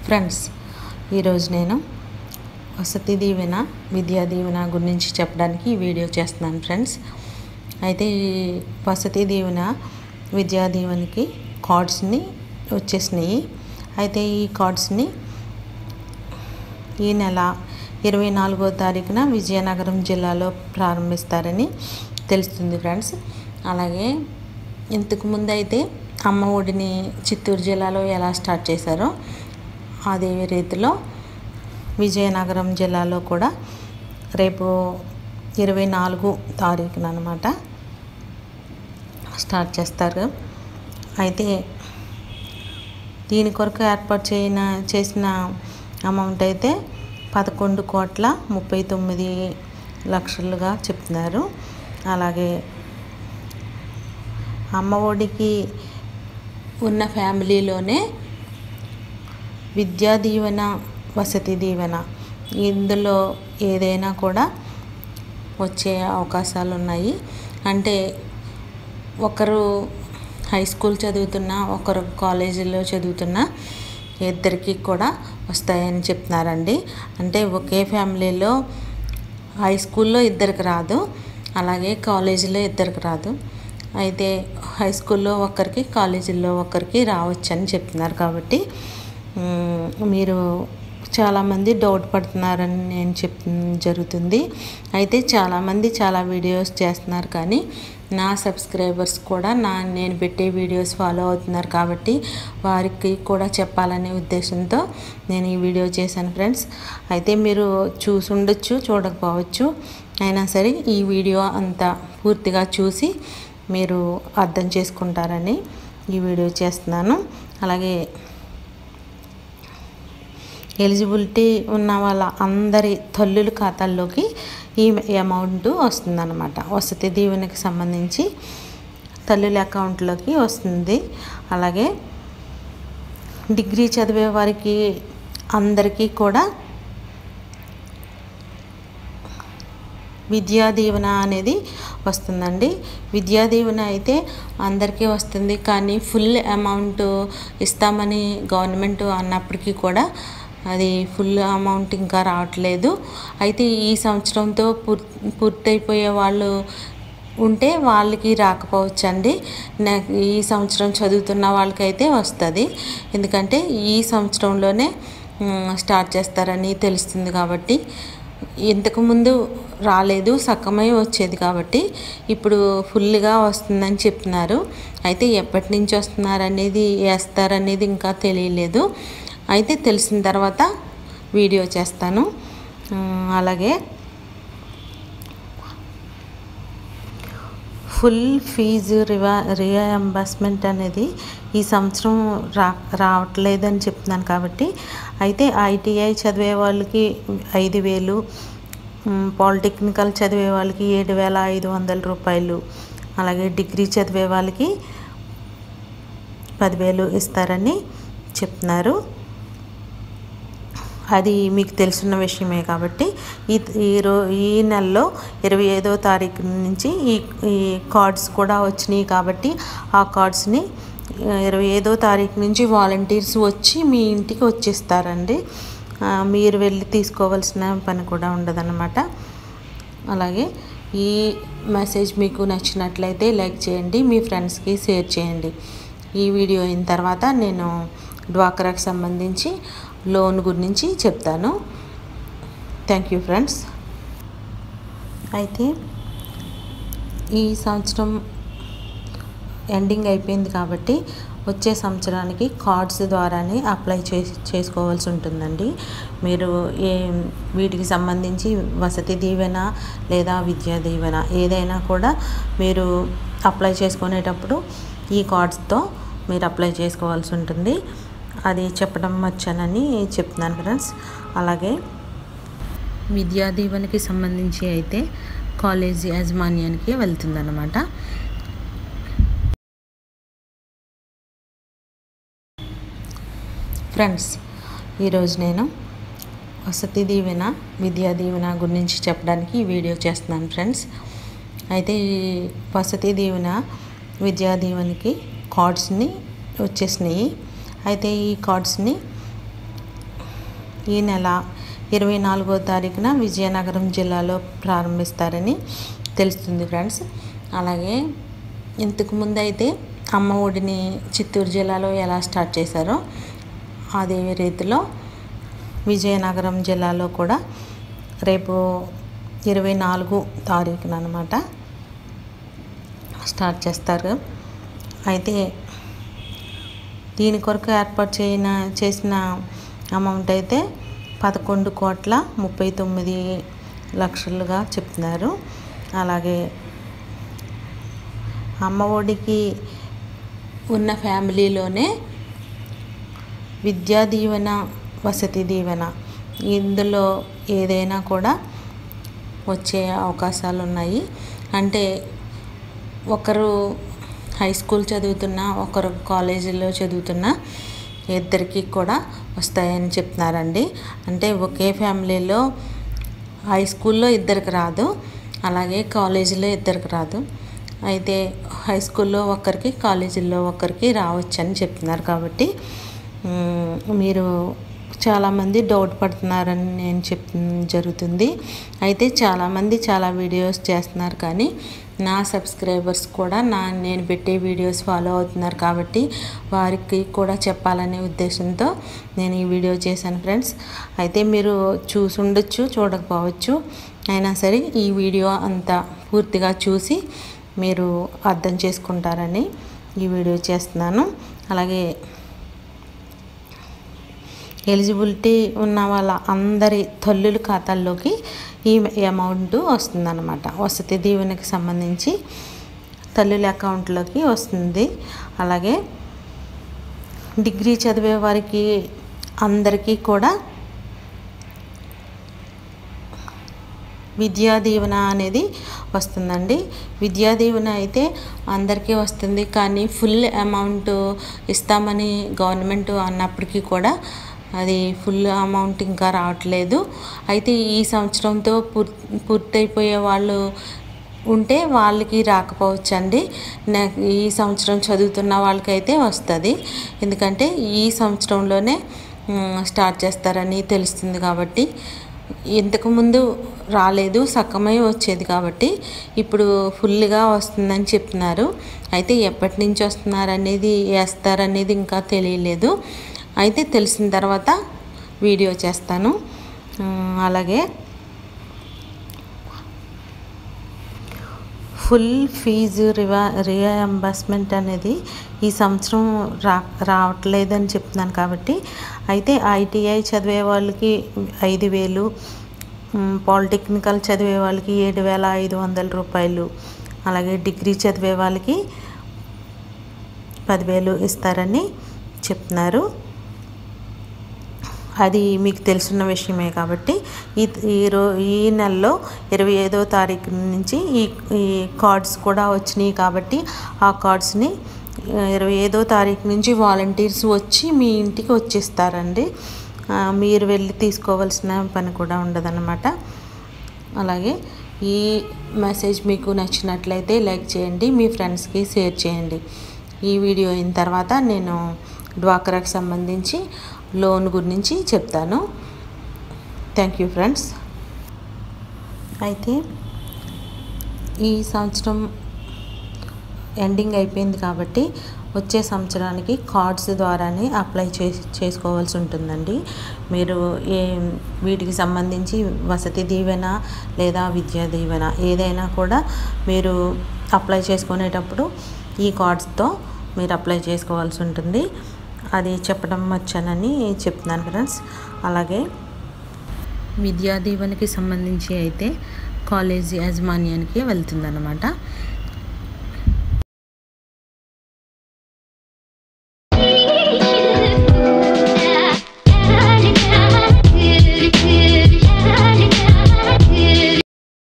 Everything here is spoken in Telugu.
ఫ్రెండ్స్ ఈరోజు నేను వసతి దీవెన విద్యా దీవెన గురించి చెప్పడానికి ఈ వీడియో చేస్తున్నాను ఫ్రెండ్స్ అయితే ఈ వసతి దీవెన విద్యా దీవెనకి కార్డ్స్ని వచ్చేసినాయి అయితే ఈ కార్డ్స్ని ఈ నెల ఇరవై నాలుగో తారీఖున విజయనగరం జిల్లాలో ప్రారంభిస్తారని తెలుస్తుంది ఫ్రెండ్స్ అలాగే ఇంతకు ముందు అయితే అమ్మ ఒడిని చిత్తూరు జిల్లాలో ఎలా స్టార్ట్ చేశారో అదే రీతిలో విజయనగరం జిల్లాలో కూడా రేపు ఇరవై నాలుగు తారీఖున అనమాట స్టార్ట్ చేస్తారు అయితే దీని కొరకు ఏర్పాటు చేయన చేసిన అమౌంట్ అయితే పదకొండు కోట్ల ముప్పై తొమ్మిది లక్షలుగా చెప్తున్నారు అలాగే అమ్మ ఒడికి ఉన్న ఫ్యామిలీలోనే విద్యా దీవెన వసతి దీవెన ఇందులో ఏదైనా కూడా వచ్చే అవకాశాలు ఉన్నాయి అంటే ఒకరు హై స్కూల్ చదువుతున్నా ఒకరు కాలేజీలో చదువుతున్నా ఇద్దరికి కూడా వస్తాయని చెప్తున్నారండి అంటే ఒకే ఫ్యామిలీలో హై స్కూల్లో ఇద్దరికి రాదు అలాగే కాలేజీలో ఇద్దరికి రాదు అయితే హై స్కూల్లో ఒకరికి కాలేజీలో ఒకరికి రావచ్చు అని చెప్తున్నారు కాబట్టి మ్, మీరు చాలామంది డౌట్ పడుతున్నారని నేను చెప్ జరుగుతుంది అయితే చాలామంది చాలా వీడియోస్ చేస్తున్నారు కానీ నా సబ్స్క్రైబర్స్ కూడా నా నేను పెట్టే వీడియోస్ ఫాలో అవుతున్నారు కాబట్టి వారికి కూడా చెప్పాలనే ఉద్దేశంతో నేను ఈ వీడియో చేశాను ఫ్రెండ్స్ అయితే మీరు చూసి ఉండొచ్చు చూడకపోవచ్చు అయినా సరే ఈ వీడియో అంతా పూర్తిగా చూసి మీరు అర్థం చేసుకుంటారని ఈ వీడియో చేస్తున్నాను అలాగే ఎలిజిబిలిటీ ఉన్న వాళ్ళ అందరి తల్లుల ఖాతాల్లోకి ఈ అమౌంట్ వస్తుందన్నమాట వసతి దీవెనకి సంబంధించి తల్లుల అకౌంట్లోకి వస్తుంది అలాగే డిగ్రీ చదివే వారికి అందరికీ కూడా విద్యా దీవెన అనేది వస్తుందండి విద్యా దీవెన అయితే అందరికీ వస్తుంది కానీ ఫుల్ అమౌంట్ ఇస్తామని గవర్నమెంట్ అన్నప్పటికీ కూడా అది ఫుల్ అమౌంట్ ఇంకా రావట్లేదు అయితే ఈ సంవత్సరంతో పూర్ పూర్తయిపోయే వాళ్ళు ఉంటే వాళ్ళకి రాకపోవచ్చు అండి నాకు ఈ సంవత్సరం చదువుతున్న వాళ్ళకైతే వస్తుంది ఎందుకంటే ఈ సంవత్సరంలోనే మ్, స్టార్ట్ చేస్తారని తెలుస్తుంది కాబట్టి ఇంతకుముందు రాలేదు సక్కమై వచ్చేది కాబట్టి ఇప్పుడు ఫుల్గా వస్తుందని చెప్తున్నారు అయితే ఎప్పటి నుంచి వస్తున్నారనేది వేస్తారనేది ఇంకా తెలియలేదు అయితే తెలిసిన తర్వాత వీడియో చేస్తాను ఉమ్, అలాగే ఫుల్ ఫీజు రివా రియంబర్స్మెంట్ అనేది ఈ సంవత్సరం రా రావట్లేదని చెప్తున్నాను కాబట్టి అయితే ఐటీఐ చదివే వాళ్ళకి ఐదు వేలు మ్, పాలిటెక్నికల్ చదివే వాళ్ళకి ఏడు వేల ఐదు వందల రూపాయలు అలాగే డిగ్రీ చదివే వాళ్ళకి పదివేలు ఇస్తారని చెప్తున్నారు అది మీకు తెలిసిన విషయమే కాబట్టి ఈ ఈ రో ఈ నెలలో ఇరవై ఐదో తారీఖు నుంచి ఈ ఈ కార్డ్స్ కూడా వచ్చినాయి కాబట్టి ఆ కార్డ్స్ని ఇరవై ఐదో తారీఖు నుంచి వాలంటీర్స్ వచ్చి మీ ఇంటికి వచ్చేస్తారండి ఆ, మీరు వెళ్ళి తీసుకోవాల్సిన పని కూడా ఉండదన్నమాట అలాగే ఈ మెసేజ్ మీకు నచ్చినట్లయితే లైక్ చేయండి మీ ఫ్రెండ్స్కి షేర్ చేయండి ఈ వీడియో అయిన తర్వాత నేను డ్వాక్రాకి సంబంధించి లోన్ గురించి చెప్తాను థ్యాంక్ యూ ఫ్రెండ్స్ అయితే ఈ సంవత్సరం ఎండింగ్ అయిపోయింది కాబట్టి వచ్చే సంవత్సరానికి కార్డ్స్ ద్వారానే అప్లై చేసి చేసుకోవాల్సి ఉంటుందండి మీరు ఏ వీటికి సంబంధించి వసతి దీవెన లేదా విద్యా దీవెన ఏదైనా కూడా మీరు అప్లై చేసుకునేటప్పుడు ఈ కార్డ్స్తో మీరు అప్లై చేసుకోవాల్సి ఉంటుంది అది చెప్పడం వచ్చానని చెప్తున్నాను ఫ్రెండ్స్ అలాగే విద్యా దీవెనకి సంబంధించి అయితే కాలేజీ యాజమాన్యానికి వెళ్తుందన్నమాట ఫ్రెండ్స్ ఈరోజు నేను వసతి దీవెన విద్యా దీవెన గురించి చెప్పడానికి ఈ వీడియో చేస్తున్నాను ఫ్రెండ్స్ అయితే ఈ వసతి దీవెన విద్యా దీవెనకి కార్డ్స్ని వచ్చేసినాయి అయితే ఈ కార్డ్స్ని ఈ నెల ఇరవై నాలుగో తారీఖున విజయనగరం జిల్లాలో ప్రారంభిస్తారని తెలుస్తుంది ఫ్రెండ్స్ అలాగే ఇంతకు ముందు అయితే అమ్మ ఒడిని చిత్తూరు జిల్లాలో ఎలా స్టార్ట్ చేశారో అదే రీతిలో విజయనగరం జిల్లాలో కూడా రేపు ఇరవై నాలుగు తారీఖున అనమాట స్టార్ట్ చేస్తారు అయితే దీని కొరకు ఏర్పాటు చేయన చేసిన అమౌంట్ అయితే పదకొండు కోట్ల ముప్పై తొమ్మిది లక్షలుగా చెప్తున్నారు అలాగే అమ్మ ఒడికి ఉన్న ఫ్యామిలీలోనే విద్యా దీవెన వసతి దీవెన ఇందులో ఏదైనా కూడా వచ్చే అవకాశాలు ఉన్నాయి అంటే ఒకరు హై స్కూల్ చదువుతున్నా ఒకరు కాలేజీలో చదువుతున్నా ఇద్దరికి కూడా వస్తాయని చెప్తున్నారండి అంటే ఒకే ఫ్యామిలీలో హై స్కూల్లో ఇద్దరికి రాదు అలాగే కాలేజీలో ఇద్దరికి రాదు అయితే హై స్కూల్లో ఒకరికి కాలేజీలో ఒకరికి రావచ్చని చెప్తున్నారు కాబట్టి మీరు చాలామంది డౌట్ పడుతున్నారని నేను చెప్ జరుగుతుంది అయితే చాలామంది చాలా వీడియోస్ చేస్తున్నారు కానీ నా సబ్స్క్రైబర్స్ కూడా నా నేను పెట్టే వీడియోస్ ఫాలో అవుతున్నారు కాబట్టి వారికి కూడా చెప్పాలనే ఉద్దేశంతో నేను ఈ వీడియో చేశాను ఫ్రెండ్స్ అయితే మీరు చూసి ఉండొచ్చు చూడకపోవచ్చు అయినా సరే ఈ వీడియో అంతా పూర్తిగా చూసి మీరు అర్థం చేసుకుంటారని ఈ వీడియో చేస్తున్నాను అలాగే ఎలిజిబిలిటీ ఉన్న వాళ్ళ అందరి తల్లుల ఖాతాల్లోకి ఈ అమౌంట్ వస్తుందన్నమాట వసతి దీవెనకి సంబంధించి తల్లుల అకౌంట్లోకి వస్తుంది అలాగే డిగ్రీ చదివే వారికి అందరికీ కూడా విద్యా దీవెన అనేది వస్తుందండి విద్యా దీవెన అయితే అందరికీ వస్తుంది కానీ ఫుల్ అమౌంట్ ఇస్తామని గవర్నమెంట్ అన్నప్పటికీ కూడా అది ఫుల్ అమౌంట్ ఇంకా రావట్లేదు అయితే ఈ సంవత్సరంతో పూర్ పూర్తయిపోయే వాళ్ళు ఉంటే వాళ్ళకి రాకపోవచ్చండి ఈ సంవత్సరం చదువుతున్న వాళ్ళకైతే వస్తుంది ఎందుకంటే ఈ సంవత్సరంలోనే స్టార్ట్ చేస్తారని తెలుస్తుంది కాబట్టి ఇంతకుముందు రాలేదు సక్కమై వచ్చేది కాబట్టి ఇప్పుడు ఫుల్గా వస్తుందని చెప్తున్నారు అయితే ఎప్పటి నుంచి వస్తున్నారు అనేది వేస్తారనేది ఇంకా తెలియలేదు అయితే తెలిసిన తర్వాత వీడియో చేస్తాను అలాగే ఫుల్ ఫీజు రివా రియంబర్స్మెంట్ అనేది ఈ సంవత్సరం రా రావట్లేదని చెప్తున్నాను కాబట్టి అయితే ఐటీఐ చదివే వాళ్ళకి ఐదు వేలు పాలిటెక్నికల్ చదివే వాళ్ళకి ఏడు వేల ఐదు వందల రూపాయలు అలాగే డిగ్రీ చదివే వాళ్ళకి పదివేలు ఇస్తారని చెప్తున్నారు అది మీకు తెలిసిన విషయమే కాబట్టి ఈ ఈ రో ఈ నెలలో ఇరవై ఐదో తారీఖు నుంచి ఈ ఈ కార్డ్స్ కూడా వచ్చినాయి కాబట్టి ఆ కార్డ్స్ని ఇరవై ఐదో తారీఖు నుంచి వాలంటీర్స్ వచ్చి మీ ఇంటికి వచ్చేస్తారండి మీరు వెళ్ళి తీసుకోవాల్సిన పని కూడా ఉండదన్నమాట అలాగే ఈ మెసేజ్ మీకు నచ్చినట్లయితే లైక్ చేయండి మీ ఫ్రెండ్స్కి షేర్ చేయండి ఈ వీడియో అయిన తర్వాత నేను డ్వాక్రాకి సంబంధించి లోన్ గురించి చెప్తాను థ్యాంక్ యూ ఫ్రెండ్స్ అయితే ఈ సంవత్సరం ఎండింగ్ అయిపోయింది కాబట్టి వచ్చే సంవత్సరానికి కార్డ్స్ ద్వారానే అప్లై చేసి చేసుకోవాల్సి ఉంటుందండి మీరు ఏ వీటికి సంబంధించి వసతి దీవెన లేదా విద్యా దీవెన ఏదైనా కూడా మీరు అప్లై చేసుకునేటప్పుడు ఈ కార్డ్స్తో మీరు అప్లై చేసుకోవాల్సి ఉంటుంది అది చెప్పడం వచ్చానని చెప్తున్నాను ఫ్రెండ్స్ అలాగే విద్యా దీవెనకి సంబంధించి అయితే కాలేజీ యాజమాన్యానికి వెళ్తుందన్నమాట Thank you.